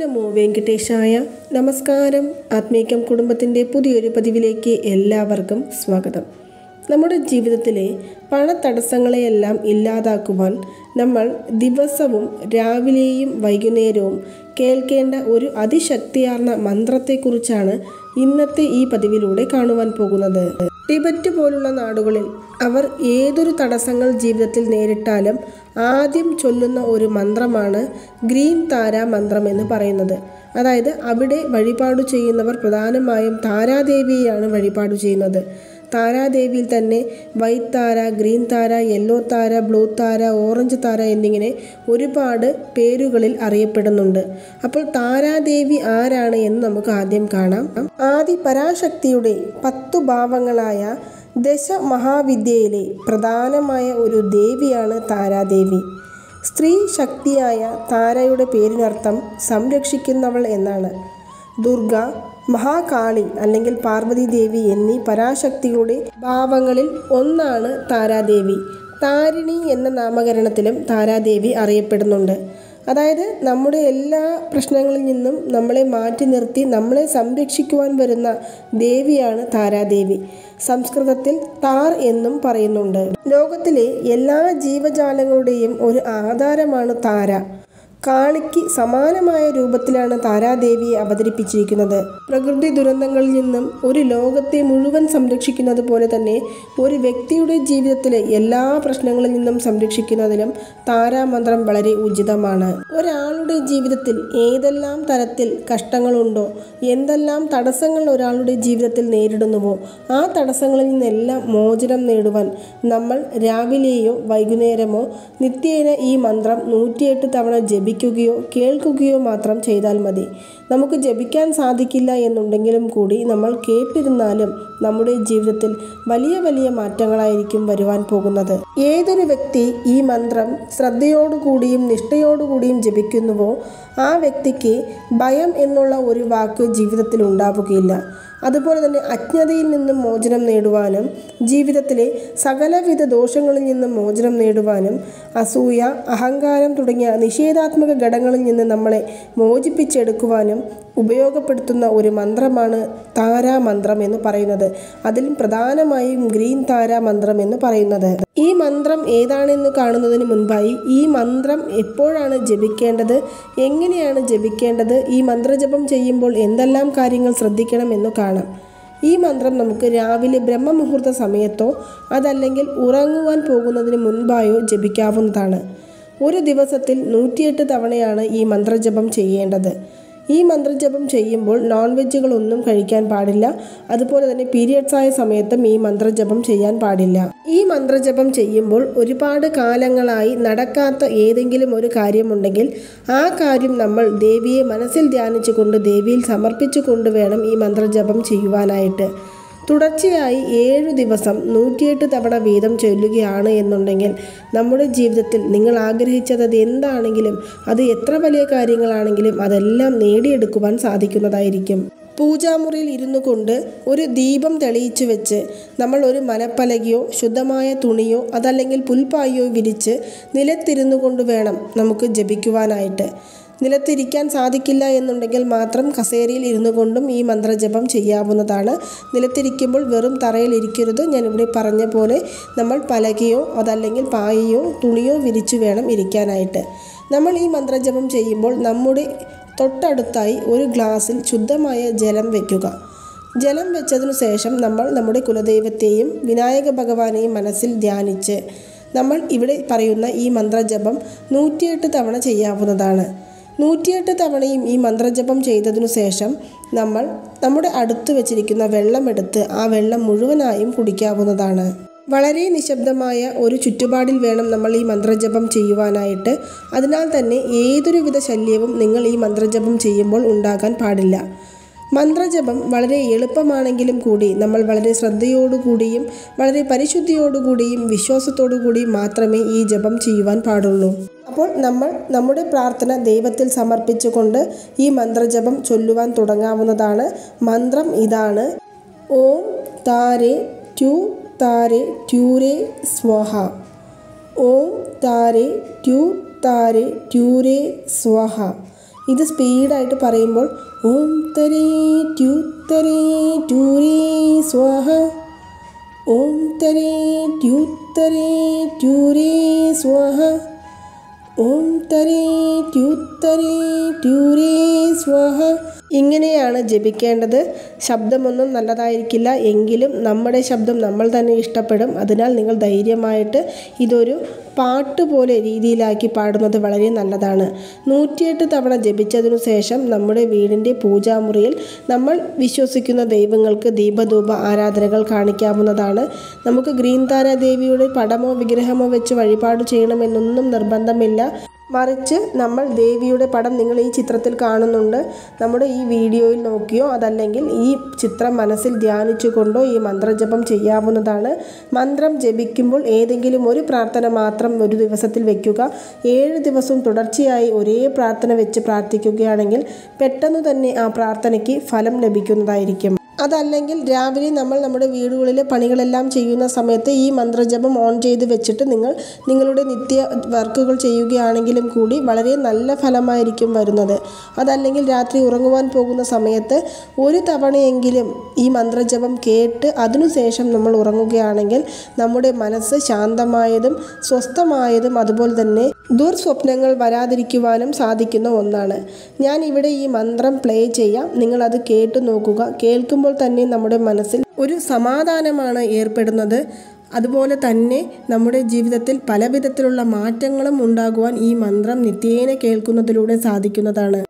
നമോ വെങ്കടേശായ നമസ്കാരം ആത്മീകം കുടുംബത്തിൻ്റെ പുതിയൊരു പതിവിലേക്ക് എല്ലാവർക്കും സ്വാഗതം നമ്മുടെ ജീവിതത്തിലെ പണത്തടസ്സങ്ങളെയെല്ലാം ഇല്ലാതാക്കുവാൻ നമ്മൾ ദിവസവും രാവിലെയും വൈകുന്നേരവും കേൾക്കേണ്ട ഒരു അതിശക്തിയാർന്ന മന്ത്രത്തെക്കുറിച്ചാണ് ഇന്നത്തെ ഈ പതിവിലൂടെ കാണുവാൻ പോകുന്നത് ടിബറ്റ് പോലുള്ള നാടുകളിൽ അവർ ഏതൊരു തടസ്സങ്ങൾ ജീവിതത്തിൽ നേരിട്ടാലും ആദ്യം ചൊല്ലുന്ന ഒരു മന്ത്രമാണ് ഗ്രീൻ താര മന്ത്രം എന്ന് പറയുന്നത് അതായത് അവിടെ വഴിപാടു ചെയ്യുന്നവർ പ്രധാനമായും താരാദേവിയെയാണ് വഴിപാടു ചെയ്യുന്നത് താരാദേവിയിൽ തന്നെ white Tara green Tara yellow Tara blue Tara orange Tara എന്നിങ്ങനെ ഒരുപാട് പേരുകളിൽ അറിയപ്പെടുന്നുണ്ട് അപ്പോൾ താരാദേവി ആരാണ് എന്ന് നമുക്ക് ആദ്യം കാണാം ആദി പരാശക്തിയുടെ പത്തു ഭാവങ്ങളായ ദശമഹാവിദ്യയിലെ പ്രധാനമായ ഒരു ദേവിയാണ് താരാദേവി സ്ത്രീ ശക്തിയായ താരയുടെ പേരിനർത്ഥം സംരക്ഷിക്കുന്നവൾ എന്നാണ് ദുർഗ മഹാകാളി അല്ലെങ്കിൽ പാർവതി ദേവി എന്നീ പരാശക്തികളുടെ ഭാവങ്ങളിൽ ഒന്നാണ് താരാദേവി താരിണി എന്ന നാമകരണത്തിലും താരാദേവി അറിയപ്പെടുന്നുണ്ട് അതായത് നമ്മുടെ എല്ലാ പ്രശ്നങ്ങളിൽ നിന്നും നമ്മളെ മാറ്റി നിർത്തി നമ്മളെ സംരക്ഷിക്കുവാൻ വരുന്ന ദേവിയാണ് താരാദേവി സംസ്കൃതത്തിൽ താർ എന്നും പറയുന്നുണ്ട് ലോകത്തിലെ എല്ലാ ജീവജാലങ്ങളുടെയും ഒരു ആധാരമാണ് താര കാളിക്ക് സമാനമായ രൂപത്തിലാണ് താരാദേവിയെ അവതരിപ്പിച്ചിരിക്കുന്നത് പ്രകൃതി ദുരന്തങ്ങളിൽ നിന്നും ഒരു ലോകത്തെ മുഴുവൻ സംരക്ഷിക്കുന്നത് പോലെ തന്നെ ഒരു വ്യക്തിയുടെ ജീവിതത്തിലെ എല്ലാ പ്രശ്നങ്ങളിൽ നിന്നും സംരക്ഷിക്കുന്നതിനും താരാമന്ത്രം വളരെ ഉചിതമാണ് ഒരാളുടെ ജീവിതത്തിൽ ഏതെല്ലാം തരത്തിൽ കഷ്ടങ്ങളുണ്ടോ എന്തെല്ലാം തടസ്സങ്ങൾ ഒരാളുടെ ജീവിതത്തിൽ നേരിടുന്നുവോ ആ തടസ്സങ്ങളിൽ നിന്നെല്ലാം മോചനം നേടുവാൻ നമ്മൾ രാവിലെയോ വൈകുന്നേരമോ നിത്യേന ഈ മന്ത്രം നൂറ്റിയെട്ട് തവണ ജപിക്കുകയോ കേൾക്കുകയോ മാത്രം ചെയ്താൽ മതി നമുക്ക് ജപിക്കാൻ സാധിക്കില്ല എന്നുണ്ടെങ്കിലും കൂടി നമ്മൾ കേട്ടിരുന്നാലും നമ്മുടെ ജീവിതത്തിൽ വലിയ വലിയ മാറ്റങ്ങളായിരിക്കും വരുവാൻ പോകുന്നത് ഏതൊരു വ്യക്തി ഈ മന്ത്രം ശ്രദ്ധയോടുകൂടിയും നിഷ്ഠയോടുകൂടിയും ജപിക്കുന്നുവോ ആ വ്യക്തിക്ക് ഭയം എന്നുള്ള ഒരു വാക്ക് ജീവിതത്തിൽ ഉണ്ടാവുകയില്ല അതുപോലെ തന്നെ അജ്ഞതയിൽ നിന്നും മോചനം നേടുവാനും ജീവിതത്തിലെ സകലവിധ ദോഷങ്ങളിൽ നിന്നും മോചനം നേടുവാനും അസൂയ അഹങ്കാരം തുടങ്ങിയ നിഷേധാത്മക ഘടകങ്ങളിൽ നിന്ന് നമ്മളെ മോചിപ്പിച്ചെടുക്കുവാനും ഉപയോഗപ്പെടുത്തുന്ന ഒരു മന്ത്രമാണ് താരാമന്ത്രം എന്ന് പറയുന്നത് അതിലും പ്രധാനമായും ഗ്രീൻ താര മന്ത്രം എന്ന് പറയുന്നത് ഈ മന്ത്രം ഏതാണെന്ന് കാണുന്നതിന് മുൻപായി ഈ മന്ത്രം എപ്പോഴാണ് ജപിക്കേണ്ടത് എങ്ങനെയാണ് ജപിക്കേണ്ടത് ഈ മന്ത്രജപം ചെയ്യുമ്പോൾ എന്തെല്ലാം കാര്യങ്ങൾ ശ്രദ്ധിക്കണം എന്ന് കാണാം ഈ മന്ത്രം നമുക്ക് രാവിലെ ബ്രഹ്മമുഹൂർത്ത സമയത്തോ അതല്ലെങ്കിൽ ഉറങ്ങുവാൻ പോകുന്നതിന് മുൻപായോ ജപിക്കാവുന്നതാണ് ഒരു ദിവസത്തിൽ നൂറ്റിയെട്ട് തവണയാണ് ഈ മന്ത്രജപം ചെയ്യേണ്ടത് ഈ മന്ത്രജപം ചെയ്യുമ്പോൾ നോൺ വെജുകളൊന്നും കഴിക്കാൻ പാടില്ല അതുപോലെ തന്നെ പീരിയഡ്സ് ആയ സമയത്തും ഈ മന്ത്രജപം ചെയ്യാൻ പാടില്ല ഈ മന്ത്രജപം ചെയ്യുമ്പോൾ ഒരുപാട് കാലങ്ങളായി നടക്കാത്ത ഏതെങ്കിലും ഒരു കാര്യമുണ്ടെങ്കിൽ ആ കാര്യം നമ്മൾ ദേവിയെ മനസ്സിൽ ധ്യാനിച്ചുകൊണ്ട് ദേവിയിൽ സമർപ്പിച്ചുകൊണ്ട് വേണം ഈ മന്ത്രജപം ചെയ്യുവാനായിട്ട് തുടർച്ചയായി ഏഴു ദിവസം നൂറ്റിയെട്ട് തവണ വീതം ചൊല്ലുകയാണ് എന്നുണ്ടെങ്കിൽ നമ്മുടെ ജീവിതത്തിൽ നിങ്ങൾ ആഗ്രഹിച്ചത് അത് എന്താണെങ്കിലും അത് എത്ര വലിയ കാര്യങ്ങളാണെങ്കിലും അതെല്ലാം നേടിയെടുക്കുവാൻ സാധിക്കുന്നതായിരിക്കും പൂജാമുറിയിൽ ഇരുന്നു കൊണ്ട് ഒരു ദീപം തെളിയിച്ചു വെച്ച് നമ്മൾ ഒരു മലപ്പലകയോ ശുദ്ധമായ തുണിയോ അതല്ലെങ്കിൽ പുൽപ്പായോ വിരിച്ച് നിലത്തിരുന്നു കൊണ്ട് വേണം നമുക്ക് ജപിക്കുവാനായിട്ട് നിലത്തിരിക്കാൻ സാധിക്കില്ല എന്നുണ്ടെങ്കിൽ മാത്രം കസേരയിൽ ഇരുന്നു കൊണ്ടും ഈ മന്ത്രജപം ചെയ്യാവുന്നതാണ് നിലത്തിരിക്കുമ്പോൾ വെറും തറയിൽ ഇരിക്കരുത് ഞാനിവിടെ പറഞ്ഞ പോലെ നമ്മൾ പലകയോ അതല്ലെങ്കിൽ പായയോ തുണിയോ വിരിച്ചു വേണം ഇരിക്കാനായിട്ട് നമ്മൾ ഈ മന്ത്രജപം ചെയ്യുമ്പോൾ നമ്മുടെ തൊട്ടടുത്തായി ഒരു ഗ്ലാസ്സിൽ ശുദ്ധമായ ജലം വയ്ക്കുക ജലം വെച്ചതിനു ശേഷം നമ്മൾ നമ്മുടെ കുലദൈവത്തെയും വിനായക ഭഗവാനെയും മനസ്സിൽ ധ്യാനിച്ച് നമ്മൾ ഇവിടെ പറയുന്ന ഈ മന്ത്രജപം നൂറ്റിയെട്ട് തവണ ചെയ്യാവുന്നതാണ് നൂറ്റിയെട്ട് തവണയും ഈ മന്ത്രജപം ചെയ്തതിനു ശേഷം നമ്മൾ നമ്മുടെ അടുത്ത് വെച്ചിരിക്കുന്ന വെള്ളമെടുത്ത് ആ വെള്ളം മുഴുവനായും കുടിക്കാവുന്നതാണ് വളരെ നിശബ്ദമായ ഒരു ചുറ്റുപാടിൽ വേണം നമ്മൾ ഈ മന്ത്രജപം ചെയ്യുവാനായിട്ട് അതിനാൽ തന്നെ ഏതൊരുവിധ ശല്യവും നിങ്ങൾ ഈ മന്ത്രജപം ചെയ്യുമ്പോൾ ഉണ്ടാകാൻ പാടില്ല മന്ത്രജപം വളരെ എളുപ്പമാണെങ്കിലും കൂടി നമ്മൾ വളരെ ശ്രദ്ധയോടുകൂടിയും വളരെ പരിശുദ്ധിയോടുകൂടിയും വിശ്വാസത്തോടുകൂടിയും മാത്രമേ ഈ ജപം ചെയ്യുവാൻ പാടുള്ളൂ അപ്പോൾ നമ്മൾ നമ്മുടെ പ്രാർത്ഥന ദൈവത്തിൽ സമർപ്പിച്ചുകൊണ്ട് ഈ മന്ത്രജപം ചൊല്ലുവാൻ തുടങ്ങാവുന്നതാണ് മന്ത്രം ഇതാണ് ഓം താരെ ടു താരെ ട്യൂരെ സ്വാഹ ഓം താരെ ട്യൂ താരെ ട്യൂരെ സ്വാഹ ഇത് സ്പീഡായിട്ട് പറയുമ്പോൾ ഓം തരേ ട്യൂത്തരേ ട്യൂരേ സ്വാഹ ഓം തരേ ട്യൂത്തരേ ട്യൂരേ സ്വാഹ ഓം തരേ ട്യൂത്തരേ ട്യൂരേ സ്വാഹ ഇങ്ങനെയാണ് ജപിക്കേണ്ടത് ശബ്ദമൊന്നും നല്ലതായിരിക്കില്ല എങ്കിലും നമ്മുടെ ശബ്ദം നമ്മൾ തന്നെ ഇഷ്ടപ്പെടും അതിനാൽ നിങ്ങൾ ധൈര്യമായിട്ട് ഇതൊരു പാട്ട് പോലെ രീതിയിലാക്കി പാടുന്നത് വളരെ നല്ലതാണ് നൂറ്റിയെട്ട് തവണ ജപിച്ചതിനു ശേഷം നമ്മുടെ വീടിൻ്റെ പൂജാമുറിയിൽ നമ്മൾ വിശ്വസിക്കുന്ന ദൈവങ്ങൾക്ക് ദീപധൂപ ആരാധനകൾ കാണിക്കാവുന്നതാണ് നമുക്ക് ഗ്രീൻ താര ദേവിയുടെ പടമോ വിഗ്രഹമോ വെച്ച് വഴിപാട് ചെയ്യണമെന്നൊന്നും നിർബന്ധമില്ല മറിച്ച് നമ്മൾ ദേവിയുടെ പടം നിങ്ങൾ ഈ ചിത്രത്തിൽ കാണുന്നുണ്ട് നമ്മുടെ ഈ വീഡിയോയിൽ നോക്കിയോ അതല്ലെങ്കിൽ ഈ ചിത്രം മനസ്സിൽ ധ്യാനിച്ചുകൊണ്ടോ ഈ മന്ത്രജപം ചെയ്യാവുന്നതാണ് മന്ത്രം ജപിക്കുമ്പോൾ ഏതെങ്കിലും ഒരു പ്രാർത്ഥന മാത്രം ഒരു ദിവസത്തിൽ വെക്കുക ഏഴ് ദിവസവും തുടർച്ചയായി ഒരേ പ്രാർത്ഥന വെച്ച് പ്രാർത്ഥിക്കുകയാണെങ്കിൽ പെട്ടെന്ന് തന്നെ ആ പ്രാർത്ഥനയ്ക്ക് ഫലം ലഭിക്കുന്നതായിരിക്കും അതല്ലെങ്കിൽ രാവിലെ നമ്മൾ നമ്മുടെ വീടുകളിലെ പണികളെല്ലാം ചെയ്യുന്ന സമയത്ത് ഈ മന്ത്രജപം ഓൺ ചെയ്ത് വെച്ചിട്ട് നിങ്ങൾ നിങ്ങളുടെ നിത്യ വർക്കുകൾ ചെയ്യുകയാണെങ്കിലും കൂടി വളരെ നല്ല ഫലമായിരിക്കും വരുന്നത് അതല്ലെങ്കിൽ രാത്രി ഉറങ്ങുവാൻ പോകുന്ന സമയത്ത് ഒരു തവണയെങ്കിലും ഈ മന്ത്രജപം കേട്ട് അതിനുശേഷം നമ്മൾ ഉറങ്ങുകയാണെങ്കിൽ നമ്മുടെ മനസ്സ് ശാന്തമായതും സ്വസ്ഥമായതും അതുപോലെ തന്നെ ദുർസ്വപ്നങ്ങൾ വരാതിരിക്കുവാനും സാധിക്കുന്ന ഒന്നാണ് ഞാൻ ഇവിടെ ഈ മന്ത്രം പ്ലേ ചെയ്യാം നിങ്ങളത് കേട്ടു നോക്കുക കേൾക്കുമ്പോൾ തന്നെ നമ്മുടെ മനസ്സിൽ ഒരു സമാധാനമാണ് ഏർപ്പെടുന്നത് അതുപോലെ തന്നെ നമ്മുടെ ജീവിതത്തിൽ പല വിധത്തിലുള്ള മാറ്റങ്ങളും ഉണ്ടാകുവാൻ ഈ മന്ത്രം നിത്യേന കേൾക്കുന്നതിലൂടെ സാധിക്കുന്നതാണ്